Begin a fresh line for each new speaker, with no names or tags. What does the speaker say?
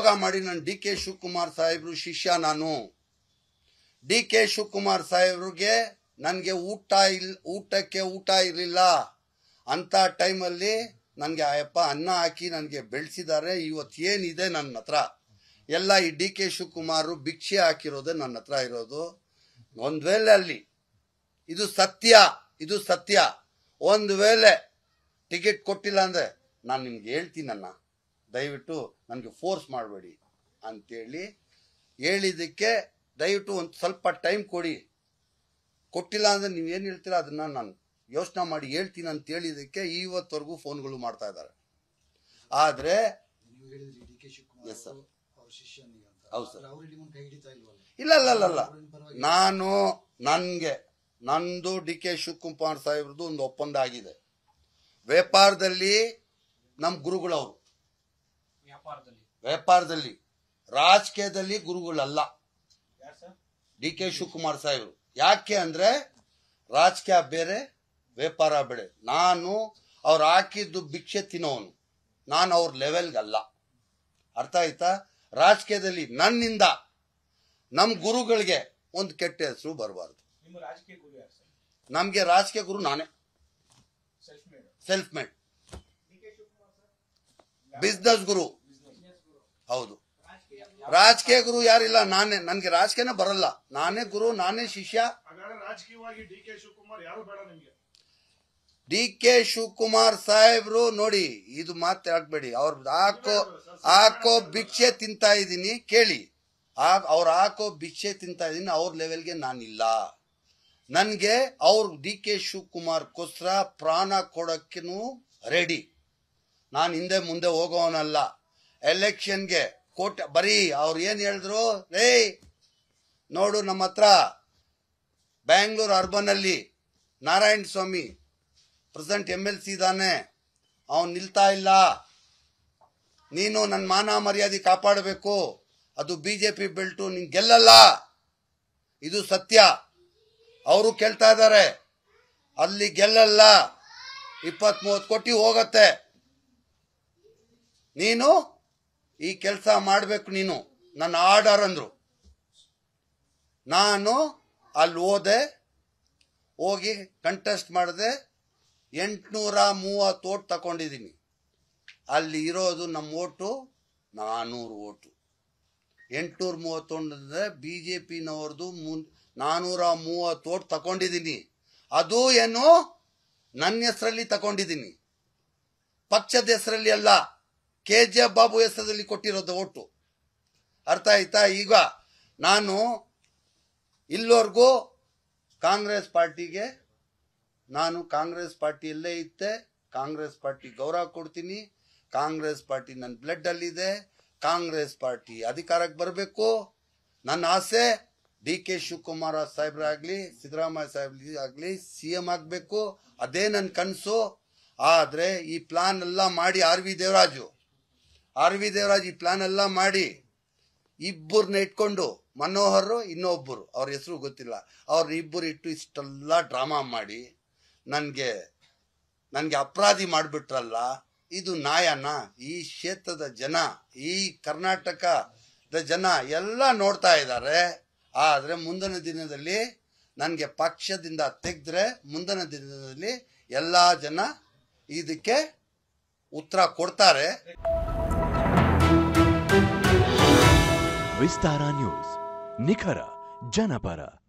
ಯೋಗ ಮಾಡಿ ನಾನು D K Shivakumar ಸಾಹೇಬ್ರು ಶಿಷ್ಯ ನಾನು ಡಿ ಕೆ ಶಿವಕುಮಾರ್ ಸಾಹೇಬ್ರಿಗೆ ನನಗೆ ಊಟ ಇಲ್ ಊಟಕ್ಕೆ ಊಟ ಇರಲಿಲ್ಲ ಅಂತ ಟೈಮಲ್ಲಿ ನನಗೆ ಆಯಪ್ಪ ಅನ್ನ ಹಾಕಿ ನನಗೆ ಬೆಳೆಸಿದ್ದಾರೆ ಇವತ್ತು ಏನಿದೆ ನನ್ನ ಹತ್ರ ಎಲ್ಲ ಈ ಡಿ ಕೆ ಶಿವಕುಮಾರ್ ಭಿಕ್ಷೆ ಹಾಕಿರೋದೇ ನನ್ನ ಹತ್ರ ಇರೋದು ಒಂದು ವೇಳೆ ಅಲ್ಲಿ ಇದು ಸತ್ಯ ಇದು ಸತ್ಯ ಒಂದು ವೇಳೆ ಟಿಕೆಟ್ ಕೊಟ್ಟಿಲ್ಲ ಅಂದರೆ ನಾನು ನಿಮ್ಗೆ ಹೇಳ್ತೀನಣ್ಣ ದಯವಿಟ್ಟು ನನಗೆ ಫೋರ್ಸ್ ಮಾಡಬೇಡಿ ಅಂತೇಳಿ ಹೇಳಿದ್ದಕ್ಕೆ ದಯವಿಟ್ಟು ಒಂದು ಸ್ವಲ್ಪ ಟೈಮ್ ಕೊಡಿ ಕೊಟ್ಟಿಲ್ಲ ಅಂದರೆ ನೀವು ಏನು ಹೇಳ್ತೀರಾ ಅದನ್ನು ನಾನು ಯೋಚನೆ ಮಾಡಿ ಹೇಳ್ತೀನಿ ಅಂತ ಹೇಳಿದ್ದಕ್ಕೆ ಇವತ್ತವರೆಗೂ ಫೋನ್ಗಳು ಮಾಡ್ತಾ ಇದ್ದಾರೆ ಆದರೆ
ನೀವು ಹೇಳಿದ್ರಿ D K Shivakumar
Yes, sir.
ಅವರು ಅವ್ರ ಶಿಷ್ಯನಿಗೆ ಅಂತ
ಹೌದು, sir.
ಅವ್ರು ನಿಮ್ಮನ್ನ ಕೈ ಹಿಡಿತಾ ಇಲ್ವಲ್ಲ
ಇಲ್ಲ ಇಲ್ಲ ಇಲ್ಲ ಇಲ್ಲ
ಅವ್ರೇನ್ ಪರವಾಗಿಲ್ಲ.
ನಾನು ನನಗೆ ನಂದು ಡಿ ಕೆ ಶಿವಕುಮಾರ್ ಸಾಹೇಬ್ರದ್ದು ಒಂದು ಒಪ್ಪಂದ ಆಗಿದೆ ವ್ಯಾಪಾರದಲ್ಲಿ ನಮ್ಮ ಗುರುಗಳವರು
ವ್ಯಾಪಾರದಲ್ಲಿ
ವ್ಯಾಪಾರದಲ್ಲಿ ರಾಜಕೀಯದಲ್ಲಿ ಗುರುಗಳಲ್ಲ
ಯಾರು ಸರ್
ಡಿ ಕೆ ಶಿವಕುಮಾರ್ ಸಾಹೇಬರು ಯಾಕೆ ಅಂದ್ರೆ ರಾಜಕೀಯ ಬೇರೆ ವ್ಯಾಪಾರ ಬೇರೆ ನಾನು ಅವ್ರು ಹಾಕಿದ್ದು ಭಿಕ್ಷೆ ತಿನ್ನೋನು ನಾನು ಅವ್ರ ಲೆವೆಲ್ಗಲ್ಲ ಅರ್ಥ ಆಯ್ತಾ ರಾಜಕೀಯದಲ್ಲಿ ನನ್ನಿಂದ ನಮ್ಮ ಗುರುಗಳಿಗೆ ಒಂದು ಕೆಟ್ಟ ಹೆಸರು ಬರಬಾರ್ದು
ನಿಮ್ಮ ರಾಜಕೀಯ ಗುರು ಯಾರು ಸರ್
ನಮಗೆ ರಾಜಕೀಯ ಗುರು ನಾನೇ
self made
self made business ಗುರು ಹೌದು ರಾಜಕೀಯ ಗುರು ಯಾರಿಲ್ಲ ನಾನೇ ನನಗೆ ರಾಜಕೀಯನೇ ಬರಲ್ಲ ನಾನೇ ಗುರು ನಾನೇ ಶಿಷ್ಯ
ಹಾಗಾದ್ರೆ ರಾಜಕೀಯವಾಗಿ ಡಿ ಕೆ ಶಿವಕುಮಾರ್ ಯಾರು ಬೇಡ ನಿಮ್ಗೆ
ಡಿ ಕೆ ಶಿವಕುಮಾರ್ ಸಾಹೇಬ್ರು ನೋಡಿ ಇದು ಮಾತು ಹಾಕ್ಬೇಡಿ ಅವ್ರ ಹಾಕೋ ಹಾಕೋ ಭಿಕ್ಷೆ ತಿಂತಾ ಇದ್ದೀನಿ ಕೇಳಿ ಅವ್ರು ಹಾಕೋ ಭಿಕ್ಷೆ ತಿಂತಾ ಇದ್ದೀನಿ ಅವ್ರ ಲೆವೆಲ್ಗೆ ನಾನಿಲ್ಲ ನನಗೆ ಅವ್ರು ಡಿ ಕೆ ಶಿವಕುಮಾರ್ಗೋಸ್ಕರ ಪ್ರಾಣ ಕೊಡೋಕ್ಕೂ ರೆಡಿ ನಾನು ಹಿಂದೆ ಮುಂದೆ ಹೋಗೋವನಲ್ಲ ಎಲೆಕ್ಷನ್ಗೆ ಕೋಟ ಬರೀ ಅವ್ರು ಏನು ಹೇಳಿದ್ರು ರೇ ನೋಡು ನಮ್ಮ ಹತ್ರ ಬ್ಯಾಂಗ್ಳೂರು ಅರ್ಬನಲ್ಲಿ Narayana Swamy present M L C ಇದ್ದಾನೆ ಅವನು ನಿಲ್ತಾ ಇಲ್ಲ ನೀನು ನನ್ನ ಮಾನ ಮರ್ಯಾದೆ ಕಾಪಾಡಬೇಕು ಅದು ಬಿ ಜೆ ಪಿ ಬೆಲ್ಟು ನೀನು ಗೆಲ್ಲಲ್ಲ ಇದು ಸತ್ಯ ಅವರು ಕೇಳ್ತಾ ಇದ್ದಾರೆ ಅಲ್ಲಿ ಗೆಲ್ಲಲ್ಲ ಇಪ್ಪತ್ತ್ ಮೂವತ್ತು ಕೋಟಿ ಹೋಗತ್ತೆ ನೀನು ಈ ಕೆಲಸ ಮಾಡಬೇಕು ನೀನು ನನ್ನ ಆರ್ಡರ್ ಅಂದ್ರು ನಾನು ಅಲ್ಲಿ ಹೋದೆ ಹೋಗಿ ಕಂಟೆಸ್ಟ್ ಮಾಡಿದೆ ಎಂಟುನೂರ ಮೂವತ್ತು ಓಟ್ ತಗೊಂಡಿದ್ದೀನಿ ಅಲ್ಲಿ ಇರೋದು ನಮ್ಮ ಓಟು ನಾನ್ನೂರು ಓಟು ಎಂಟುನೂರ ಮೂವತ್ತೊಂದ್ರೆ ಬಿ ಜೆ ಪಿನವ್ರದ್ದು ಮುನ್ ನಾನ್ನೂರ ಮೂವತ್ತು ಓಟ್ ತಗೊಂಡಿದ್ದೀನಿ ಅದು ಏನು ನನ್ನ ಹೆಸರಲ್ಲಿ ತಗೊಂಡಿದ್ದೀನಿ ಪಕ್ಷದ ಹೆಸರಲ್ಲಿ ಅಲ್ಲ ಕೆ ಜೆ ಎಫ್ ಬಾಬು ಹೆಸರಲ್ಲಿ ಕೊಟ್ಟಿರೋದು ಓಟು ಅರ್ಥ ಆಯ್ತಾ ಈಗ ನಾನು ಇಲ್ಲಿವರೆಗೂ ಕಾಂಗ್ರೆಸ್ ಪಾರ್ಟಿಗೆ ನಾನು ಕಾಂಗ್ರೆಸ್ ಪಾರ್ಟಿಯಲ್ಲೇ ಇದ್ದೆ ಕಾಂಗ್ರೆಸ್ ಪಾರ್ಟಿ ಗೌರವ ಕೊಡ್ತೀನಿ ಕಾಂಗ್ರೆಸ್ ಪಾರ್ಟಿ ನನ್ನ ಬ್ಲಡ್ಡಲ್ಲಿದೆ ಕಾಂಗ್ರೆಸ್ ಪಾರ್ಟಿ ಅಧಿಕಾರಕ್ಕೆ ಬರಬೇಕು ನನ್ನ ಆಸೆ ಡಿ ಕೆ ಶಿವಕುಮಾರ ಸಾಹೇಬ್ರಾಗಲಿ ಸಿದ್ದರಾಮಯ್ಯ ಸಾಹೇಬ್ ಆಗಲಿ ಸಿ ಎಂ ಆಗಬೇಕು ಅದೇ ನನ್ನ ಕನಸು ಆದರೆ ಈ ಪ್ಲಾನ್ ಎಲ್ಲ ಮಾಡಿ R V Devaraju R V Devaraj ಈ ಪ್ಲಾನ್ ಎಲ್ಲ ಮಾಡಿ ಇಬ್ಬರನ್ನ ಇಟ್ಕೊಂಡು ಮನೋಹರ್ ಇನ್ನೊಬ್ಬರು ಅವ್ರ ಹೆಸರು ಗೊತ್ತಿಲ್ಲ ಅವ್ರ ಇಬ್ಬರು ಇಟ್ಟು ಇಷ್ಟೆಲ್ಲ ಡ್ರಾಮಾ ಮಾಡಿ ನನಗೆ ನನಗೆ ಅಪರಾಧಿ ಮಾಡಿಬಿಟ್ರಲ್ಲ ಇದು ನ್ಯಾಯನ ಈ ಕ್ಷೇತ್ರದ ಜನ ಈ ಕರ್ನಾಟಕದ ಜನ ಎಲ್ಲ ನೋಡ್ತಾ ಇದ್ದಾರೆ ಆದರೆ ಮುಂದಿನ ದಿನದಲ್ಲಿ ನನಗೆ ಪಕ್ಷದಿಂದ ತೆಗೆದ್ರೆ ಮುಂದಿನ ದಿನದಲ್ಲಿ ಎಲ್ಲ ಜನ ಇದಕ್ಕೆ ಉತ್ತರ ಕೊಡ್ತಾರೆ
ವಿಸ್ತಾರ ನ್ಯೂಸ್ ನಿಖರ ಜನಪರ